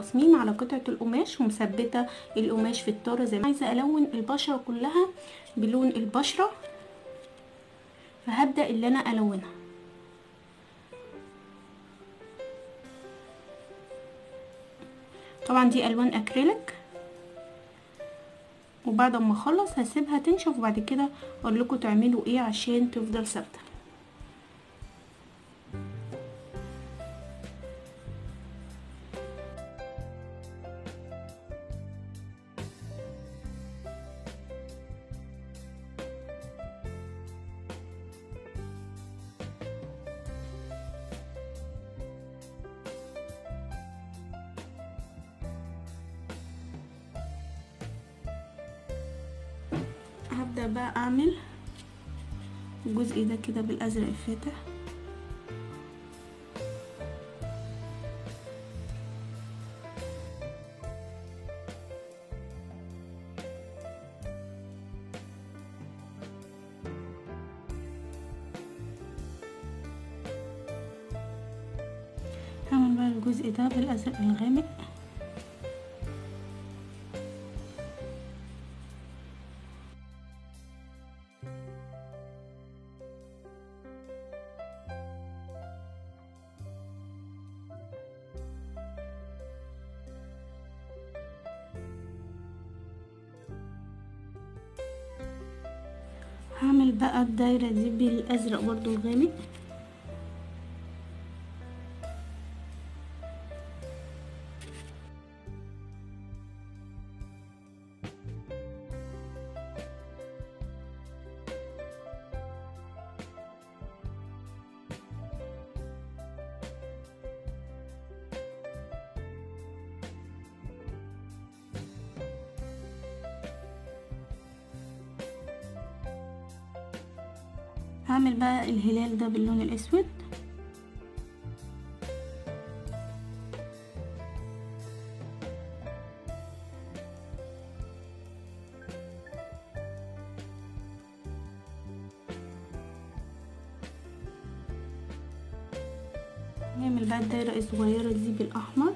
تصميم على قطعة القماش ومثبتة القماش في الطارة زي ما عايزة الون البشرة كلها بلون البشرة فهبدأ اللي انا الونها طبعا دي الوان اكريليك وبعد ما اخلص هسيبها تنشف وبعد كده اقول لكم تعملوا ايه عشان تفضل ثابته هبدأ بقى اعمل الجزء ده كده بالازرق الفاتح هعمل بقى الجزء ده بالازرق الغامق هعمل بقى الدايرة دي بالأزرق برضو الغامق هعمل بقى الهلال ده باللون الاسود نعمل بقى الدايرة الصغيرة دي بالاحمر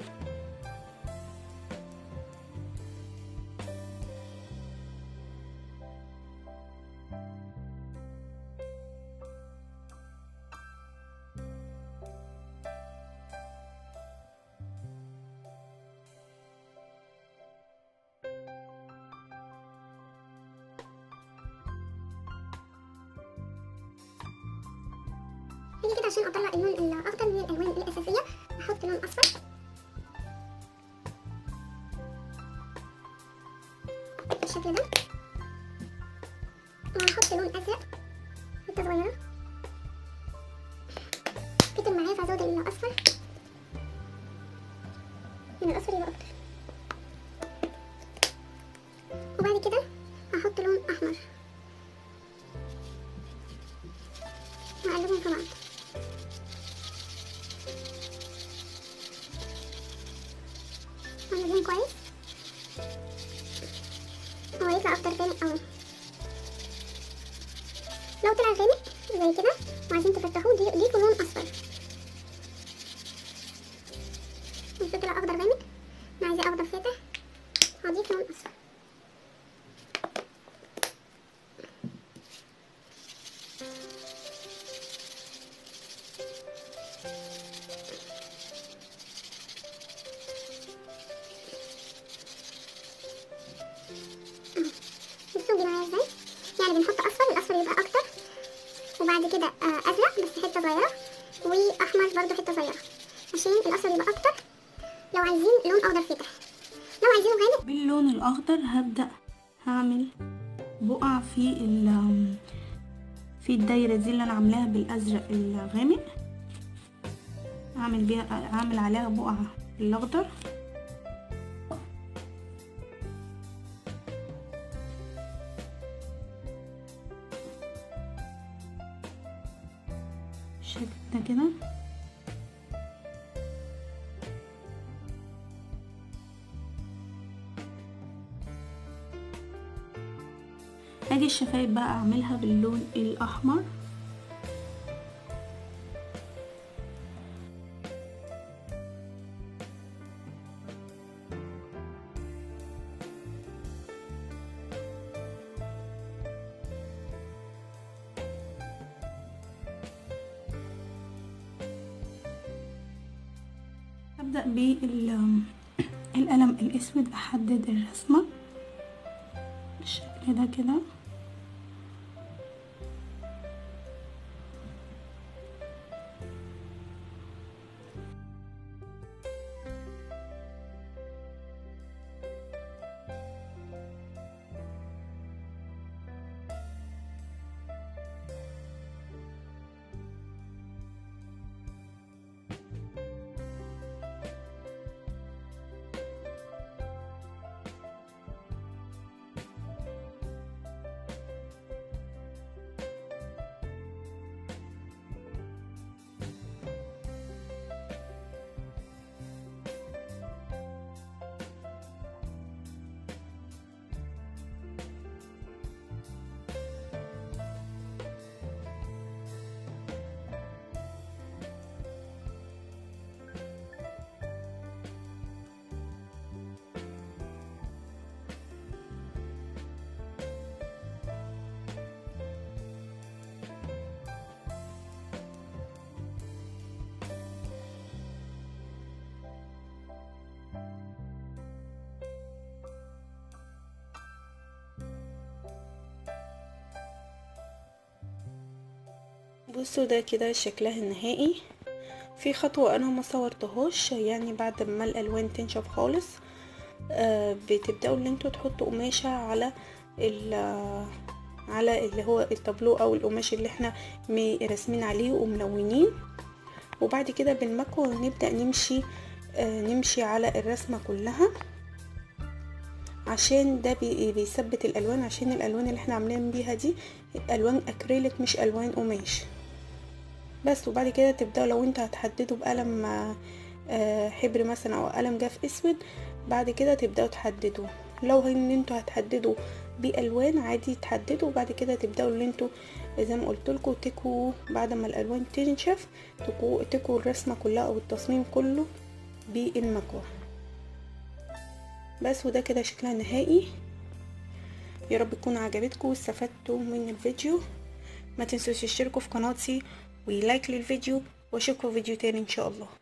هيجي كده عشان اطلع اللون الاخضر من الالوان الاساسيه احط لون اصفر بالشكل ده وهحط لون ازرق حته صغيره كتر معايا فازود الاصفر من الاصفر يبقى اكتر وبعد كده هحط لون احمر واقلبهم في بعض واقلبهم كويس هو يطلع اخضر غامق قوي لو طلع غامق زي كده وعايزين تفتحوه دي ضيفوا لون اصفر مش طلع اخضر غامق انا عايزاه اخضر فاتح هضيف لون اصفر بصوا دي معايا ازاي يعني بنحط اصفر الاصفر يبقى اكتر وبعد كده آه، ازرق بس حته صغيره واحمر برضو حته صغيره عشان الاصفر يبقى اكتر لو عايزين لون اخضر فاتح لو عايزينه غامق باللون الاخضر هبدأ هعمل بقع في ال في الدايرة دي اللي انا عاملاها بالازرق الغامق اعمل بيها اعمل عليها بقع الاخضر بالشكل ده كده هاجي الشفايف بقى اعملها باللون الاحمر هبدأ بالقلم الأسود أحدد الرسمة بالشكل ده كده بصوا ده كده شكلها النهائي في خطوة انا ما صورتهاش يعني بعد ما الالوان تنشف خالص آه بتبداوا ان انتوا تحطوا قماشة على على اللي هو التابلو او القماش اللي احنا راسمين عليه وملونين وبعد كده بالمكوى نبدأ نمشي آه نمشي على الرسمة كلها عشان ده بيثبت الالوان عشان الالوان اللي احنا عاملين بيها دي الوان اكريليك مش الوان قماش بس وبعد كده تبداوا لو انتوا هتحددوا بقلم حبر مثلا او قلم جاف اسود بعد كده تبداوا تحددوا لو ان انتوا هتحددوا بالوان عادي تحددوا وبعد كده تبداوا ان انتوا زي ما قلت لكم تكوا بعد ما الالوان تنشف تكوا تكوا الرسمه كلها او التصميم كله بالمكوى بس وده كده شكلها نهائي يا رب تكون عجبتكم واستفدتوا من الفيديو ما تنسوش تشتركوا في قناتي ولايك للفيديو واشوفكم في فيديو تاني ان شاء الله